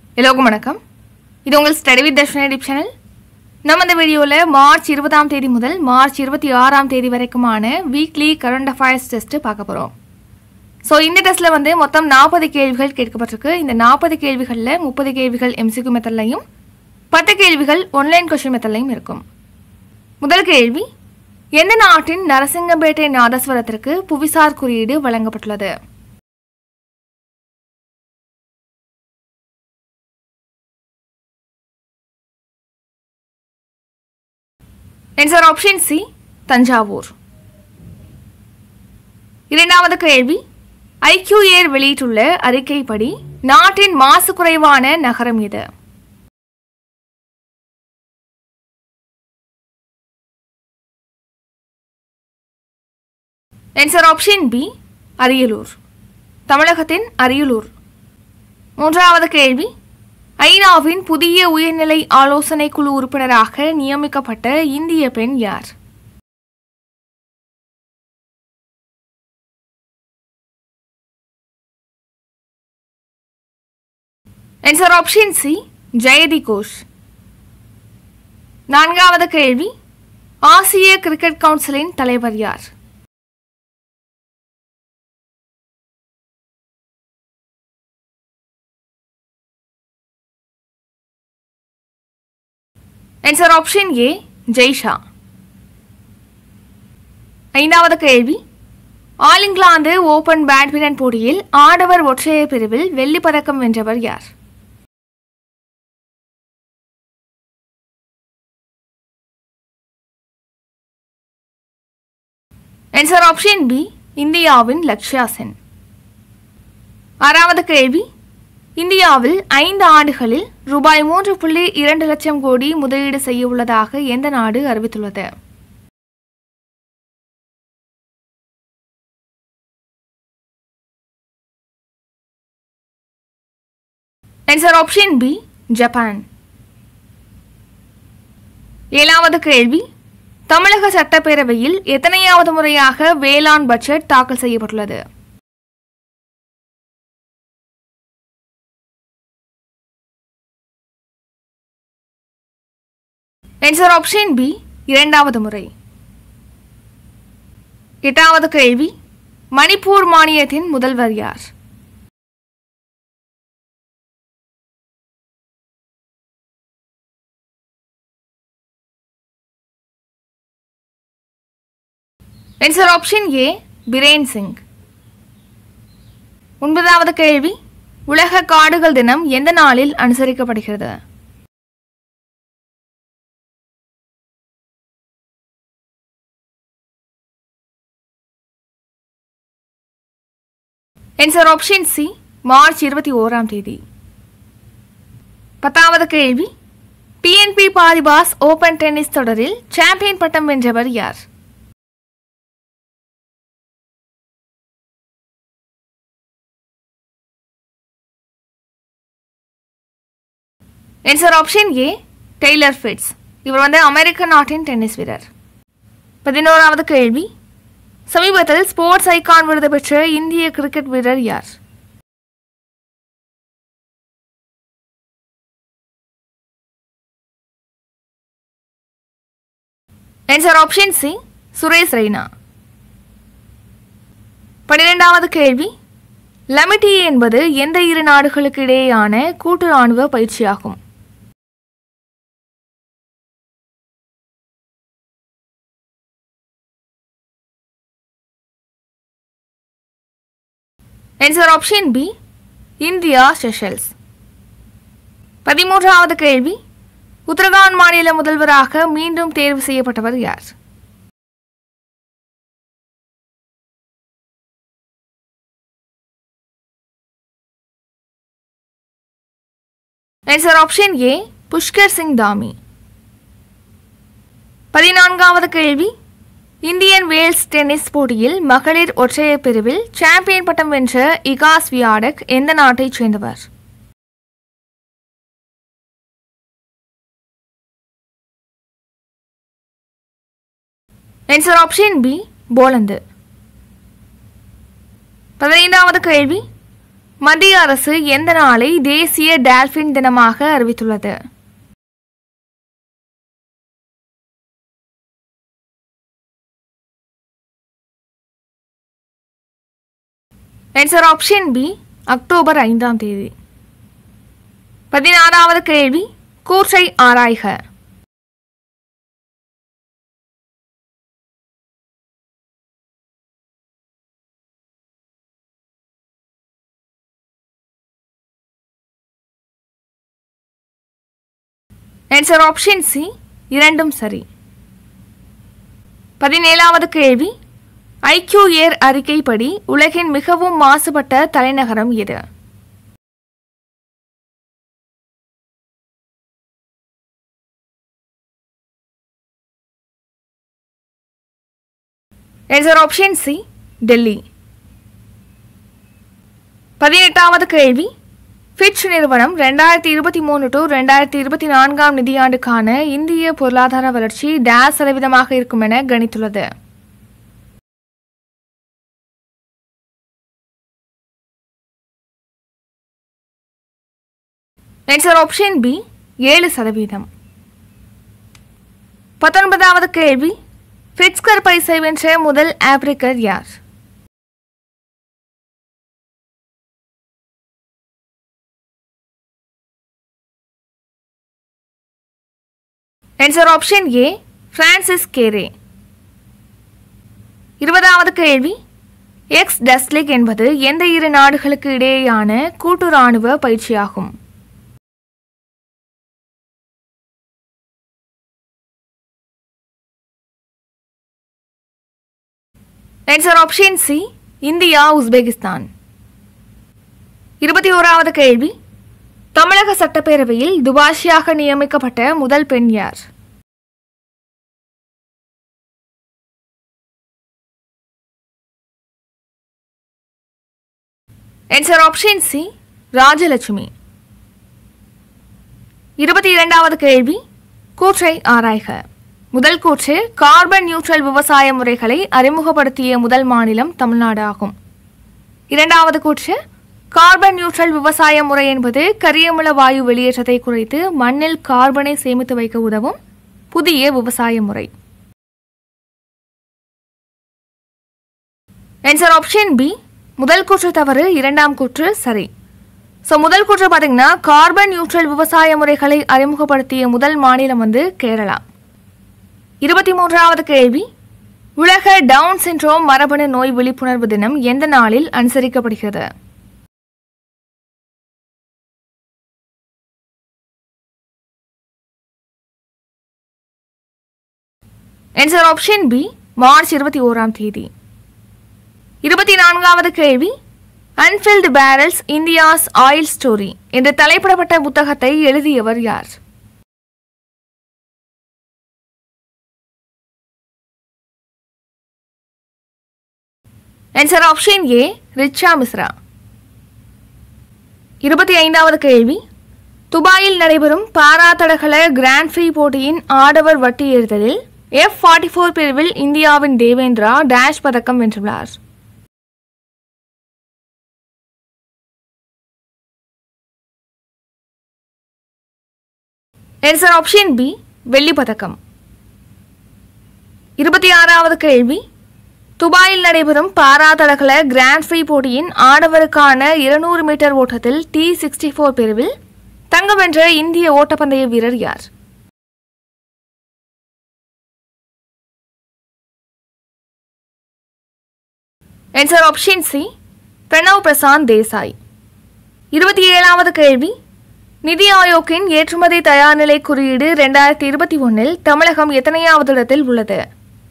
எல்லோருக்கும் வணக்கம் இது உங்கள் study with Darshana YouTube channel நம்ம இந்த வீடியோவில் மார்ச் இருபதாம் தேதி முதல் மார்ச் இருபத்தி ஆறாம் தேதி வரைக்குமான வீக்லி கரண்ட் அஃபேர்ஸ் டெஸ்ட்டு பார்க்க போகிறோம் ஸோ இந்த டெஸ்ட்டில் வந்து மொத்தம் நாற்பது கேள்விகள் கேட்கப்பட்டிருக்கு இந்த நாற்பது கேள்விகளில் முப்பது கேள்விகள் எம்சிக்யூ மெத்தட்லையும் பத்து கேள்விகள் ஒன்லைன் கொஷின் மெத்தட்லையும் இருக்கும் முதல் கேள்வி எந்த நாட்டின் நரசிங்கம்பேட்டை நாதஸ்வரத்திற்கு புவிசார் குறியீடு வழங்கப்பட்டுள்ளது ஆன்சர் ஆப்ஷன் சி தஞ்சாவூர் இரண்டாவது கேள்வி ஐக்யூ ஏர் வெளியிட்டுள்ள அறிக்கைப்படி நாட்டின் மாசு குறைவான நகரம் எது ஆன்சர் ஆப்ஷன் பி அரியலூர் தமிழகத்தின் அரியலூர் மூன்றாவது கேள்வி ஐநாவின் புதிய உயர்நிலை ஆலோசனை குழு உறுப்பினராக நியமிக்கப்பட்ட இந்திய பெண் யார் answer option C Jayati Ghosh நான்காவது கேள்வி ஆசிய கிரிக்கெட் கவுன்சிலின் தலைவர் யார் ஆன்சர் ஆப்ஷன் ஏ ஜெய்ஷா ஐந்தாவது கேள்வி ஆல் இங்கிலாந்து ஓபன் பேட்மிண்டன் போட்டியில் ஆடவர் ஒற்றையர் பிரிவில் வெள்ளிப் பதக்கம் வென்றவர் யார் ஆன்சர் ஆப்ஷன் பி இந்தியாவின் லக்ஷ்யா சென் ஆறாவது கேள்வி இந்தியாவில் ஐந்து ஆண்டுகளில் ரூபாய் மூன்று புள்ளி இரண்டு லட்சம் கோடி முதலீடு செய்ய உள்ளதாக எந்த நாடு அறிவித்துள்ளது ஆன்சர் ஆப்ஷன் பி ஜப்பான் ஏழாவது கேள்வி தமிழக சட்டப்பேரவையில் எத்தனையாவது முறையாக வேளாண் பட்ஜெட் தாக்கல் செய்யப்பட்டுள்ளது ஆன்சர் ஆப்ஷன் பி இரண்டாவது முறை எட்டாவது கேள்வி மணிப்பூர் மாநிலத்தின் முதல்வர் யார் answer option A Biren Singh ஒன்பதாவது கேள்வி உலக காடுகள் தினம் எந்த நாளில் அனுசரிக்கப்படுகிறது ஆன்சர் ஆப்ஷன் சி மார்ச் இருபத்தி ஓராம் தேதி பத்தாவது கேள்வி டிஎன்பி பாரிபாஸ் ஓபன் டென்னிஸ் தொடரில் சாம்பியன் பட்டம் வென்றவர் யார் answer option A Taylor Fritz இவர் வந்து அமெரிக்க நாட்டின் டென்னிஸ் வீரர் பதினோராவது கேள்வி சமீபத்தில் ஸ்போர்ட்ஸ் ஐகான் விருது பெற்ற இந்திய கிரிக்கெட் வீரர் யார் answer option C Suresh Raina பன்னிரெண்டாவது கேள்வி லமிட்டி என்பது எந்த இரு நாடுகளுக்கு இடையேயான கூட்டு ராணுவ பயிற்சியாகும் answer option B India Seychelles பதிமூன்றாவது கேள்வி உத்தரகாண்ட் மாநில முதல்வராக மீண்டும் தேர்வு செய்யப்பட்டவர் யார் answer option A Pushkar Singh Dhami பதினான்காவது கேள்வி இந்தியன் வேல்ஸ் டென்னிஸ் போட்டியில் மகளிர் ஒற்றையர் பிரிவில் சாம்பியன் பட்டம் வென்ற இகாஸ் வியாடக் எந்த நாட்டைச் சேர்ந்தவர் ஆன்சர் ஆப்ஷன் பி போலந்து பதினைந்தாவது கேள்வி மத்திய அரசு எந்த நாளை தேசிய டால்பின் தினமாக அறிவித்துள்ளது ஆன்சர் ஆப்ஷன் பி அக்டோபர் ஐந்தாம் தேதி பதினாறாவது கேள்வி கூற்றை ஆராய்க ஆன்சர் ஆப்ஷன் சி இரண்டும் சரி பதினேழாவது கேள்வி ஐக்யூ ஏர் அறிக்கைப்படி உலகின் மிகவும் மாசுபட்ட தலைநகரம் எது ஆன்சர் ஆப்ஷன் சி டெல்லி பதினெட்டாவது கேள்வி ஃபிட்ச் நிறுவனம் ரெண்டாயிரத்தி இருபத்தி மூணு டு ரெண்டாயிரத்தி இருபத்தி நான்காம் நிதியாண்டுக்கான இந்திய பொருளாதார வளர்ச்சி டேஸ் சதவீதமாக இருக்கும் என கணித்துள்ளது ஆன்சர் ஆப்ஷன் பி ஏழு சதவீதம் பத்தொன்பதாவது கேள்வி பிரிட்ஸ்கர் பரிசை வென்ற முதல் ஆப்பிரிக்கர் யார் answer option A Francis Kere இருபதாவது கேள்வி எக்ஸ் டஸ்லிக் என்பது எந்த இரு நாடுகளுக்கு இடையேயான கூட்டு ராணுவ பயிற்சியாகும் answer option C India Uzbekistan இருபத்தி ஓராவது கேள்வி தமிழக சட்டப்பேரவையில் துபாஷியாக நியமிக்கப்பட்ட முதல் பெண் யார் ஆன்சர் ஆப்ஷன் சி ராஜலட்சுமி இருபத்தி இரண்டாவது கேள்வி கூற்றை ஆராய்க முதல் கூற்று கார்பன் நியூட்ரல் விவசாய முறைகளை அறிமுகப்படுத்திய முதல் மாநிலம் தமிழ்நாடு ஆகும் இரண்டாவது கூற்று கார்பன் நியூட்ரல் விவசாய முறை என்பது கரியமில வாயு வெளியேற்றத்தை குறைத்து மண்ணில் கார்பனை சேமித்து வைக்க உதவும் புதிய விவசாய முறை ஆன்சர் ஆப்ஷன் பி முதல் கூற்று தவறு இரண்டாம் கூற்று சரி ஸோ முதல் கூற்று பார்த்தீங்கன்னா கார்பன் நியூட்ரல் விவசாய முறைகளை அறிமுகப்படுத்திய முதல் மாநிலம் வந்து கேரளா இருபத்தி மூன்றாவது கேள்வி உலக டவுன் சிண்ட்ரோம் மரபணு நோய் விழிப்புணர்வு தினம் எந்த நாளில் அனுசரிக்கப்படுகிறது ஆன்சர் ஆப்ஷன் பி மார்ச் இருபத்தி ஓராம் தேதி இருபத்தி நான்காவது கேள்வி unfilled barrels India's oil story என்ற தலைப்பிடப்பட்ட புத்தகத்தை எழுதியவர் யார் answer option A Richa Mishra இருபத்தி ஐந்தாவது கேள்வி துபாயில் நடைபெறும் பாரா தடகள கிராண்ட் ஃப்ரீ போட்டியின் ஆடவர் வட்டி எறிதலில் எஃப் ஃபார்ட்டி ஃபோர் பிரிவில் இந்தியாவின் தேவேந்திரா டேஷ் பதக்கம் வென்றுள்ளார் ஆன்சர் ஆப்ஷன் பி வெள்ளி பதக்கம் இருபத்தி ஆறாவது கேள்வி துபாயில் நடைபெறும் பாரா தடகள கிராண்ட் ஃப்ரீ போட்டியின் ஆடவருக்கான இருநூறு மீட்டர் ஓட்டத்தில் டி சிக்ஸ்டி ஃபோர் பிரிவில் தங்கம் வென்ற இந்திய ஓட்டப்பந்தய வீரர் யார் answer option C Pranav Prashant Desai இருபத்தி ஏழாவது கேள்வி நிதி ஆயோக்கின் ஏற்றுமதி தயார்நிலை குறியீடு ரெண்டாயிரத்தி இருபத்தி ஒன்றில் தமிழகம் எத்தனையாவது இடத்தில் உள்ளது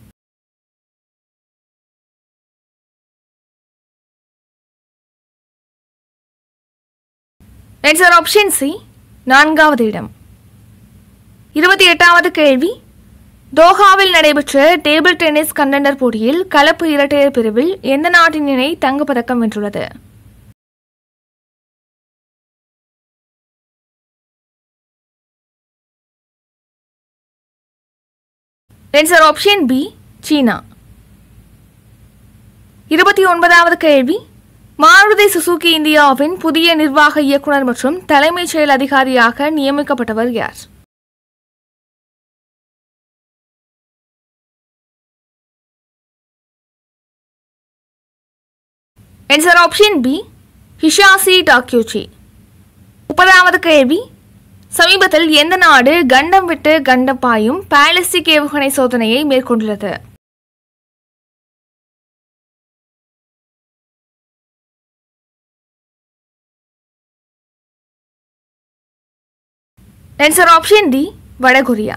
ஆன்சர் ஆப்ஷன் சி நான்காவது இடம் இருபத்தி எட்டாவது கேள்வி தோஹாவில் நடைபெற்ற டேபிள் டென்னிஸ் கண்டனர் போட்டியில் கலப்பு இரட்டையர் பிரிவில் எந்த நாட்டின் இணை தங்கப்பதக்கம் வென்றுள்ளது ஆன்சர் ஆப்ஷன் பி சீனா இருபத்தி ஒன்பதாவது கேள்வி மாருதி சுசுகி இந்தியாவின் புதிய நிர்வாக இயக்குனர் மற்றும் தலைமைச் செயல் அதிகாரியாக நியமிக்கப்பட்டவர் யார் answer option B Hisashi Takeuchi முப்பதாவது கேள்வி சமீபத்தில் எந்த நாடு கண்டம் விட்டு கண்டம் பாயும் பாலிஸ்டிக் ஏவுகணை சோதனையை மேற்கொண்டுள்ளது ஆன்சர் ஆப்ஷன் டி வடகொரியா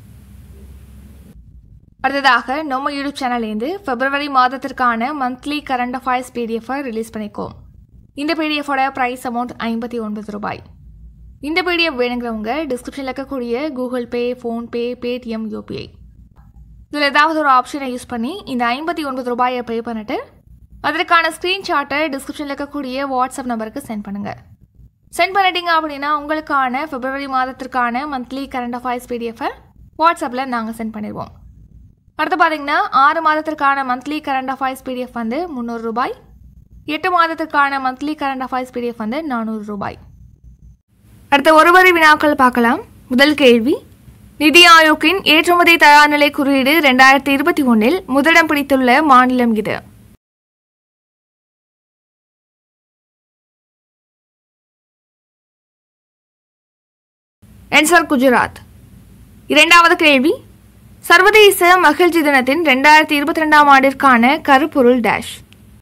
அடுத்ததாக நம்ம யூடியூப் சேனல்லேருந்து பிப்ரவரி மாதத்திற்கான மந்த்லி கரண்ட் அஃபேர்ஸ் பிடிஎஃபை ரிலீஸ் பண்ணிக்கோம் இந்த பிடிஎஃபோட ப்ரைஸ் அமௌண்ட் ஐம்பத்தி ஒன்பது ரூபாய் இந்த பிடிஎஃப் வேணுங்கிறவங்க டிஸ்கிரிப்ஷனில் இருக்கக்கூடிய Google Pay PhonePe Paytm UPI இதில் ஏதாவது ஒரு ஆப்ஷனை யூஸ் பண்ணி இந்த ஐம்பத்தி ஒன்பது ரூபாயை பே பண்ணிட்டு அதற்கான ஸ்க்ரீன்ஷாட்டை டிஸ்கிரிப்ஷனில் இருக்கக்கூடிய வாட்ஸ்அப் நம்பருக்கு சென்ட் பண்ணுங்கள் சென்ட் பண்ணிட்டீங்க அப்படின்னா உங்களுக்கான பிப்ரவரி மாதத்திற்கான மந்த்லி கரண்ட் அஃபேர்ஸ் பிடிஎஃபை வாட்ஸ்அப்பில் நாங்கள் சென்ட் பண்ணிடுவோம் அடுத்து பார்த்தீங்கன்னா ஆறு மாதத்திற்கான மந்த்லி கரண்ட் அஃபேர்ஸ் பிடிஎஃப் வந்து முந்நூறு ரூபாய் எட்டு மாதத்திற்கான மந்த்லி கரண்ட் அஃபேர்ஸ் பிடிஎஃப் வந்து நானூறு ரூபாய் அடுத்த ஒரு வரி வினாக்கள் பார்க்கலாம் முதல் கேள்வி நிதி ஆயோக்கின் ஏற்றுமதி தயார்நிலை குறியீடு ரெண்டாயிரத்தி இருபத்தி ஒன்றில் முதலிடம் பிடித்துள்ள மாநிலம் இது ஆன்சர் குஜராத் இரண்டாவது கேள்வி சர்வதேச மகிழ்ச்சி தினத்தின் ரெண்டாயிரத்தி இருபத்தி ரெண்டாம் ஆண்டிற்கான கருப்பொருள் dash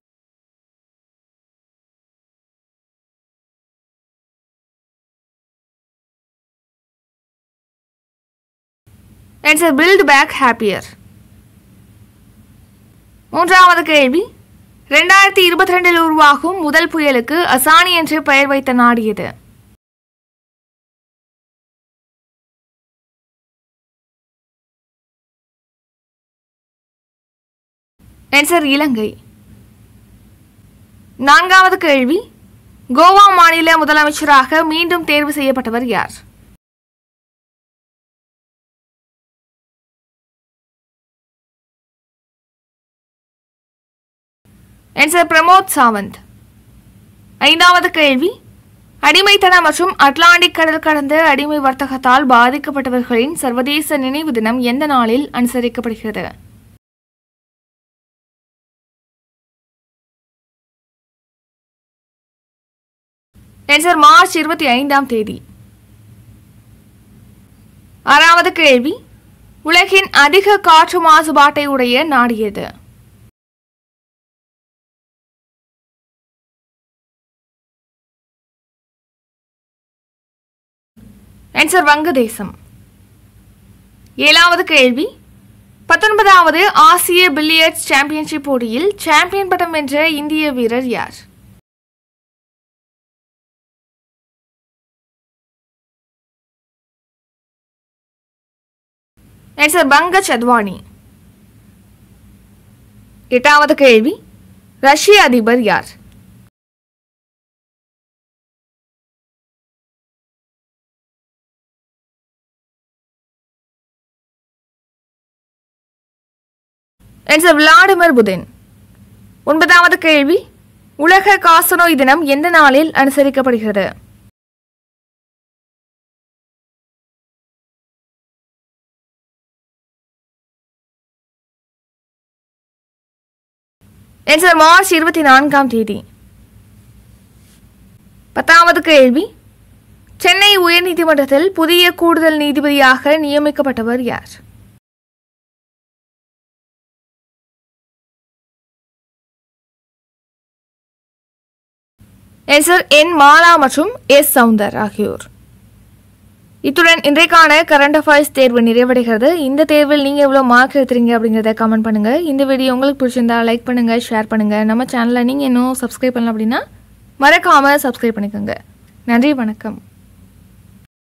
answer build back happier மூன்றாவது கேள்வி ரெண்டாயிரத்தி இருபத்தி ரெண்டில் உருவாகும் முதல் புயலுக்கு அசானி என்று பெயர் வைத்த நாடு எது ஆன்சர் இலங்கை நான்காவது கேள்வி கோவா மாநில முதலமைச்சராக மீண்டும் தேர்வு செய்யப்பட்டவர் யார் ஆன்சர் பிரமோத் சாவந்த் ஐந்தாவது கேள்வி அடிமைத்தனம் மற்றும் அட்லாண்டிக் கடல் கடந்த அடிமை வர்த்தகத்தால் பாதிக்கப்பட்டவர்களின் சர்வதேச நினைவு தினம் எந்த நாளில் அனுசரிக்கப்படுகிறது ஆன்சர் மார்ச் இருபத்தி ஐந்தாம் தேதி ஆறாவது கேள்வி உலகின் அதிக காற்று மாசுபாட்டை உடைய நாடு எது ஆன்சர் வங்கதேசம் ஏழாவது கேள்வி பத்தொன்பதாவது ஆசிய பில்லியர்ட்ஸ் சாம்பியன்ஷிப் போட்டியில் சாம்பியன் பட்டம் வென்ற இந்திய வீரர் யார் ஆன்சர் பங்கஜ் அத்வானி எட்டாவது கேள்வி ரஷ்ய அதிபர் யார் ஆன்சர் விளாடிமிர் புதின் ஒன்பதாவது கேள்வி உலக காசநோய் தினம் எந்த நாளில் அனுசரிக்கப்படுகிறது ஆன்சர் மார்ச் இருபத்தி நான்காம் தேதி பத்தாவது கேள்வி சென்னை உயர்நீதிமன்றத்தில் புதிய கூடுதல் நீதிபதியாக நியமிக்கப்பட்டவர் யார் ஆன்சர் என் மாலா மற்றும் எஸ் சவுந்தர் ஆகியோர் இத்துடன் இன்றைக்கான கரண்ட் அஃபேர்ஸ் தேர்வு நிறைவடைகிறது இந்த தேர்வில் நீங்கள் எவ்வளோ மார்க் எடுத்துறீங்க அப்படிங்கிறத கமெண்ட் பண்ணுங்கள் இந்த வீடியோ உங்களுக்கு பிடிச்சிருந்தா லைக் பண்ணுங்கள் ஷேர் பண்ணுங்கள் நம்ம சேனலை நீங்கள் இன்னும் சப்ஸ்கிரைப் பண்ணல அப்படின்னா மறக்காமல் சப்ஸ்கிரைப் பண்ணிக்கோங்க நன்றி வணக்கம்